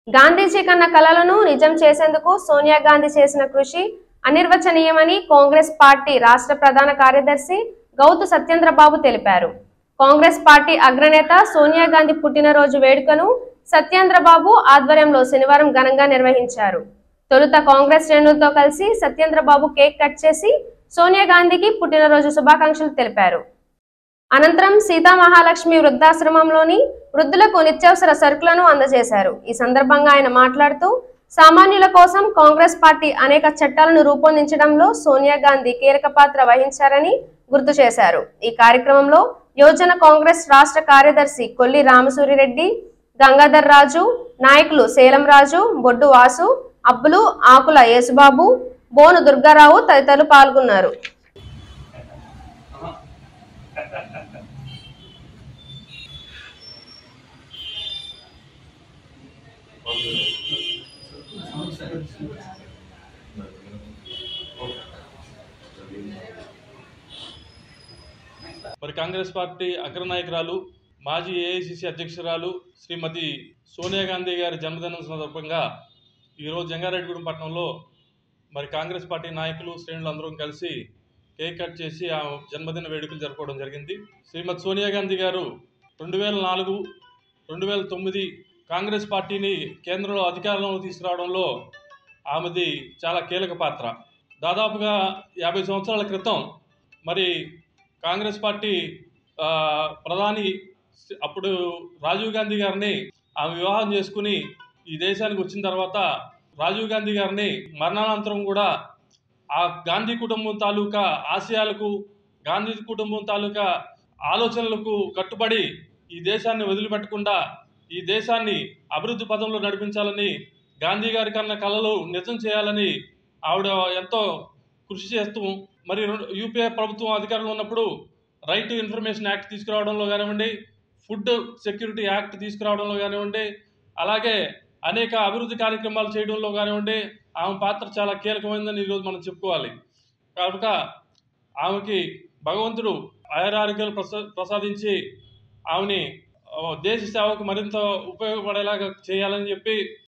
గాంధీజీ కన్న కలలను నిజం చేసేందుకు సోనియా గాంధీ చేసిన కృషి అనిర్వచనీయమని కాంగ్రెస్ పార్టీ రాష్ట్ర ప్రధాన కార్యదర్శి గౌతు సత్యేంద్రబాబు తెలిపారు కాంగ్రెస్ పార్టీ అగ్రనేత సోనియా గాంధీ పుట్టినరోజు వేడుకను సత్యేంద్రబాబు ఆధ్వర్యంలో శనివారం ఘనంగా నిర్వహించారు తొలుత కాంగ్రెస్ శ్రేణులతో కలిసి సత్యేంద్రబాబు కేక్ కట్ చేసి సోనియా గాంధీకి పుట్టినరోజు శుభాకాంక్షలు తెలిపారు అనంతరం సీతా మహాలక్ష్మి వృద్ధాశ్రమంలోని వృద్ధులకు నిత్యావసర సరుకులను అందజేశారు ఈ సందర్భంగా ఆయన మాట్లాడుతూ సామాన్యుల కోసం కాంగ్రెస్ పార్టీ అనేక చట్టాలను రూపొందించడంలో సోనియా గాంధీ కీలక పాత్ర వహించారని గుర్తు చేశారు ఈ కార్యక్రమంలో యోజన కాంగ్రెస్ రాష్ట్ర కార్యదర్శి కొల్లి రామసూరిరెడ్డి గంగాధర్ రాజు నాయకులు సేలం రాజు బొడ్డు వాసు అబ్బులు ఆకుల యేసుబాబు బోను దుర్గారావు తదితరులు పాల్గొన్నారు మరి కాంగ్రెస్ పార్టీ అగ్రనాయకురాలు మాజీ ఏఐసిసి అధ్యక్షురాలు శ్రీమతి సోనియా గాంధీ గారి జన్మదినం సందర్భంగా ఈరోజు జంగారెడ్డిగూడెం పట్టణంలో మరి కాంగ్రెస్ పార్టీ నాయకులు శ్రేణులు అందరం కలిసి కేక్ కట్ చేసి ఆ జన్మదిన వేడుకలు జరుపుకోవడం జరిగింది శ్రీమతి సోనియా గాంధీ గారు రెండు వేల నాలుగు రెండు వేల తొమ్మిది కాంగ్రెస్ పార్టీని కేంద్రంలో అధికారంలో తీసుకురావడంలో ఆమెది చాలా కీలక పాత్ర దాదాపుగా యాభై సంవత్సరాల క్రితం మరి కాంగ్రెస్ పార్టీ ఆ, ప్రధాని అప్పుడు రాజీవ్ గాంధీ గారిని ఆమె వివాహం చేసుకుని ఈ దేశానికి వచ్చిన తర్వాత రాజీవ్ గాంధీ గారిని మరణానంతరం కూడా ఆ గాంధీ కుటుంబం తాలూకా ఆశయాలకు గాంధీ కుటుంబం తాలూకా ఆలోచనలకు కట్టుబడి ఈ దేశాన్ని వదిలిపెట్టకుండా ఈ దేశాన్ని అభివృద్ధి పదంలో నడిపించాలని గాంధీ గారి కన్నా కళలు నిజం చేయాలని ఆవిడ ఎంతో కృషి చేస్తూ మరి రెండు- యూపీఏ ప్రభుత్వం అధికారంలో ఉన్నప్పుడు రైట్ టు ఇన్ఫర్మేషన్ యాక్ట్ తీసుకురావడంలో కానివ్వండి ఫుడ్ సెక్యూరిటీ యాక్ట్ తీసుకురావడంలో కానివ్వండి అలాగే అనేక అభివృద్ధి కార్యక్రమాలు చేయడంలో కానివ్వండి ఆమె పాత్ర చాలా కీలకమైందని ఈరోజు మనం చెప్పుకోవాలి కనుక ఆమెకి భగవంతుడు ఆయురారోగ్యాలు ప్రసా ప్రసాదించి ఆమెని ఆ, దేశ సేవకు మరింత ఉపయోగపడేలాగా చేయాలని చెప్పి